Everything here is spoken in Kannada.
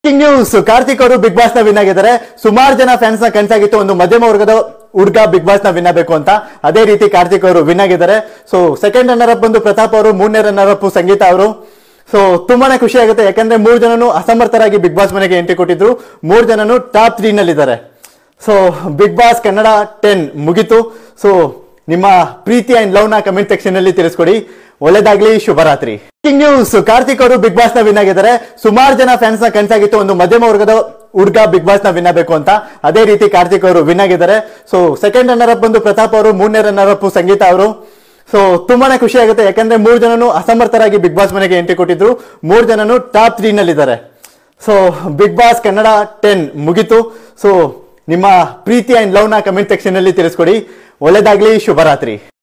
ಬ್ರೇಕಿಂಗ್ ನ್ಯೂಸ್ ಕಾರ್ತಿಕ್ ಅವರು ಬಿಗ್ ಬಾಸ್ ನ ವಿನ್ ಆಗಿದ್ದಾರೆ ಸುಮಾರು ಜನ ಫ್ಯಾನ್ಸ್ ನ ಕನ್ಸಾಗಿತ್ತು ಒಂದು ಮಧ್ಯಮ ವರ್ಗದ ಹುಡುಗ ಬಿಗ್ ಬಾಸ್ ನ ವಿನ್ ಆಗಬೇಕು ಅಂತ ಅದೇ ರೀತಿ ಕಾರ್ತಿಕ್ ಅವರು ವಿನ್ ಆಗಿದ್ದಾರೆ ಸೊ ಸೆಕೆಂಡ್ ರನ್ನರ್ ಅಪ್ ಬಂದು ಪ್ರತಾಪ್ ಅವರು ಮೂರನೇ ರನ್ನರ್ ಅಪ್ ಸಂಗೀತ ಅವರು ಸೊ ತುಂಬಾನೇ ಖುಷಿ ಆಗುತ್ತೆ ಯಾಕಂದ್ರೆ ಮೂರ್ ಜನನು ಅಸಮರ್ಥರಾಗಿ ಬಿಗ್ ಬಾಸ್ ಮನೆಗೆ ಎಂಟ್ರಿ ಕೊಟ್ಟಿದ್ರು ಮೂರ್ ಜನನು ಟಾಪ್ ತ್ರೀ ನಲ್ಲಿದ್ದಾರೆ so big boss Kannada ten ಮುಗೀತು ಸೊ ನಿಮ್ಮ ಪ್ರೀತಿ ಅಂಡ್ ಲವ್ ನ ಕಮೆಂಟ್ ಸೆಕ್ಷನ್ ಅಲ್ಲಿ ತಿಳಿಸ್ಕೊಡಿ ಒಳ್ಳೇದಾಗ್ಲಿ ಶುಭರಾತ್ರಿ ಬ್ರೇಕಿಂಗ್ ನ್ಯೂಸ್ ಕಾರ್ತಿಕ್ ಅವರು ಬಿಗ್ ಬಾಸ್ ನ ವಿನ್ ಆಗಿದ್ದಾರೆ ಸುಮಾರು ಜನ ಫ್ಯಾನ್ಸ್ ನ ಕನ್ಸಾಗಿತ್ತು ಒಂದು ಮಧ್ಯಮ ವರ್ಗದ ಹುಡುಗ ಬಿಗ್ ಬಾಸ್ ನ ವಿನ್ ಆಗಬೇಕು ಅಂತ ಅದೇ ರೀತಿ ಕಾರ್ತಿಕ್ ಅವರು ವಿನ್ ಆಗಿದ್ದಾರೆ ಸೊ ಸೆಕೆಂಡ್ ರನ್ನರ್ ಅಪ್ ಬಂದು ಪ್ರತಾಪ್ ಅವರು ಮೂರನೇ ರನ್ನರ್ ಅಪ್ ಸಂಗೀತ ಅವರು ಸೊ ತುಂಬಾನೇ ಖುಷಿ ಆಗುತ್ತೆ ಯಾಕಂದ್ರೆ ಮೂರ್ ಜನನು ಅಸಮರ್ಥರಾಗಿ ಬಿಗ್ ಬಾಸ್ ಮನೆಗೆ ಎಂಟ್ರಿ ಕೊಟ್ಟಿದ್ರು ಮೂರ್ ಜನನು ಟಾಪ್ ತ್ರೀ ನಲ್ಲಿದ್ದಾರೆ so big boss Kannada ten ಮುಗೀತು ಸೊ ನಿಮ್ಮ ಪ್ರೀತಿ ಅಂಡ್ ಲವ್ ನ ಕಮೆಂಟ್ ಸೆಕ್ಷನ್ ಅಲ್ಲಿ ತಿಳಿಸ್ಕೊಡಿ ಒಳ್ಳೇದಾಗ್ಲಿ ಶುಭರಾತ್ರಿ